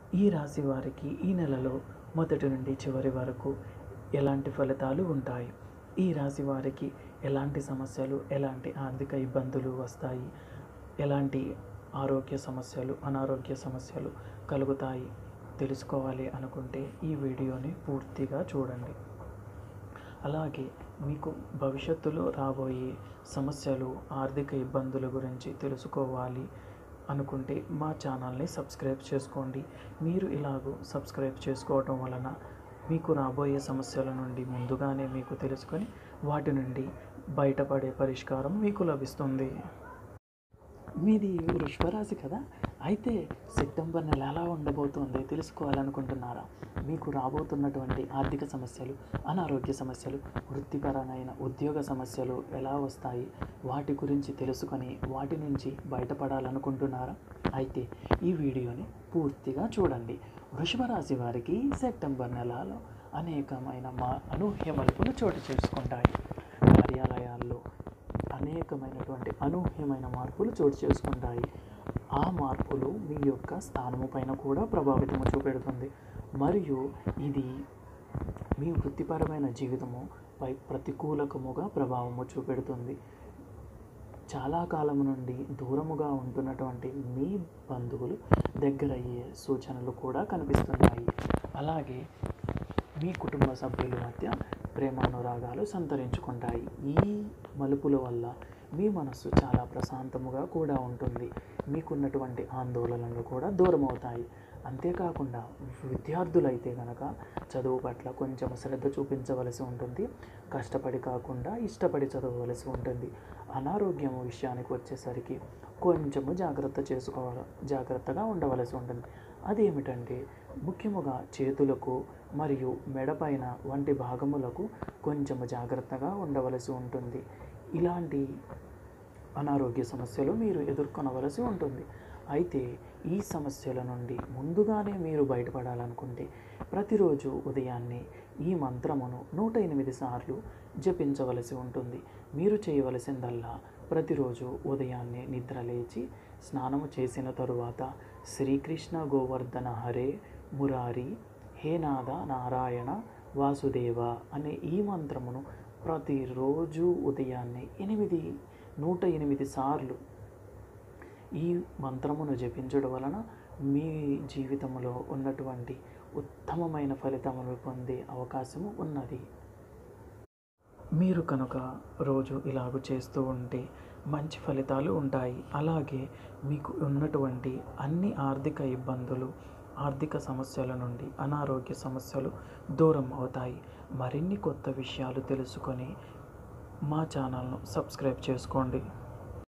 ఈ రాశి వారికి ఈ నెలలో మొదటి నుండి చివరి వరకు ఎలాంటి ఫలితాలు ఉంటాయి ఈ రాశి వారికి ఎలాంటి సమస్యలు ఎలాంటి ఆర్థిక ఇబ్బందులు వస్తాయి ఎలాంటి ఆరోగ్య సమస్యలు అనారోగ్య సమస్యలు కలుగుతాయి తెలుసుకోవాలి అనుకుంటే ఈ వీడియోని పూర్తిగా చూడండి అలాగే మీకు భవిష్యత్తులో రాబోయే సమస్యలు ఆర్థిక ఇబ్బందుల గురించి తెలుసుకోవాలి అనుకుంటే మా ఛానల్ని సబ్స్క్రైబ్ చేసుకోండి మీరు ఇలాగూ సబ్స్క్రైబ్ చేసుకోవటం వలన మీకు రాబోయే సమస్యల నుండి ముందుగానే మీకు తెలుసుకొని వాటి నుండి బయటపడే పరిష్కారం మీకు లభిస్తుంది మీది వృషభరాశి కదా అయితే సెప్టెంబర్ నెల ఎలా ఉండబోతోంది తెలుసుకోవాలనుకుంటున్నారా మీకు రాబోతున్నటువంటి ఆర్థిక సమస్యలు అనారోగ్య సమస్యలు వృత్తిపరమైన ఉద్యోగ సమస్యలు ఎలా వస్తాయి వాటి గురించి తెలుసుకొని వాటి నుంచి బయటపడాలనుకుంటున్నారా అయితే ఈ వీడియోని పూర్తిగా చూడండి వృషభ రాశి వారికి సెప్టెంబర్ నెలలో అనేకమైన మా అనూహ్య మలుపులు చోటు చేసుకుంటాయి కార్యాలయాల్లో అనేకమైనటువంటి అనూహ్యమైన మార్పులు చోటు చేసుకుంటాయి ఆ మార్పులు మీ యొక్క స్థానము పైన కూడా ప్రభావితం చూపెడుతుంది మరియు ఇది మీ వృత్తిపరమైన జీవితము పై ప్రతికూలకముగా ప్రభావము చూపెడుతుంది చాలా కాలం నుండి దూరముగా ఉంటున్నటువంటి మీ బంధువులు దగ్గరయ్యే సూచనలు కూడా కనిపిస్తున్నాయి అలాగే మీ కుటుంబ సభ్యుల మధ్య ప్రేమానురాగాలు సంతరించుకుంటాయి ఈ మలుపుల వల్ల మీ మనస్సు చాలా ప్రశాంతముగా కూడా ఉంటుంది మీకున్నటువంటి ఆందోళనలు కూడా దూరం అవుతాయి అంతేకాకుండా విద్యార్థులైతే కనుక చదువు పట్ల కొంచెం శ్రద్ధ చూపించవలసి ఉంటుంది కష్టపడి కాకుండా ఇష్టపడి చదవవలసి ఉంటుంది అనారోగ్యం విషయానికి వచ్చేసరికి కొంచెము జాగ్రత్త చేసుకోవాలి జాగ్రత్తగా ఉండవలసి ఉంటుంది అదేమిటంటే ముఖ్యముగా చేతులకు మరియు మెడపైన వంటి భాగములకు కొంచెము జాగ్రత్తగా ఉండవలసి ఉంటుంది ఇలాంటి అనారోగ్య సమస్యలు మీరు ఎదుర్కొనవలసి ఉంటుంది అయితే ఈ సమస్యల నుండి ముందుగానే మీరు బయటపడాలనుకుంటే ప్రతిరోజు ఉదయాన్నే ఈ మంత్రమును నూట ఎనిమిది సార్లు జపించవలసి ఉంటుంది మీరు చేయవలసిందల్లా ప్రతిరోజు ఉదయాన్నే నిద్ర లేచి స్నానము చేసిన తరువాత శ్రీకృష్ణ గోవర్ధన హరే మురారి హే నాద నారాయణ వాసుదేవ అనే ఈ మంత్రమును ప్రతిరోజు ఉదయాన్నే ఎనిమిది నూట ఎనిమిది సార్లు ఈ మంత్రమును జపించడం వలన మీ జీవితంలో ఉన్నటువంటి ఉత్తమమైన ఫలితములు పొందే అవకాశము ఉన్నది మీరు కనుక రోజు ఇలాగ చేస్తూ ఉంటే మంచి ఫలితాలు ఉంటాయి అలాగే మీకు ఉన్నటువంటి అన్ని ఆర్థిక ఇబ్బందులు ఆర్థిక సమస్యల నుండి అనారోగ్య సమస్యలు దూరం అవుతాయి మరిన్ని కొత్త విషయాలు తెలుసుకొని మా ఛానల్ను సబ్స్క్రైబ్ చేసుకోండి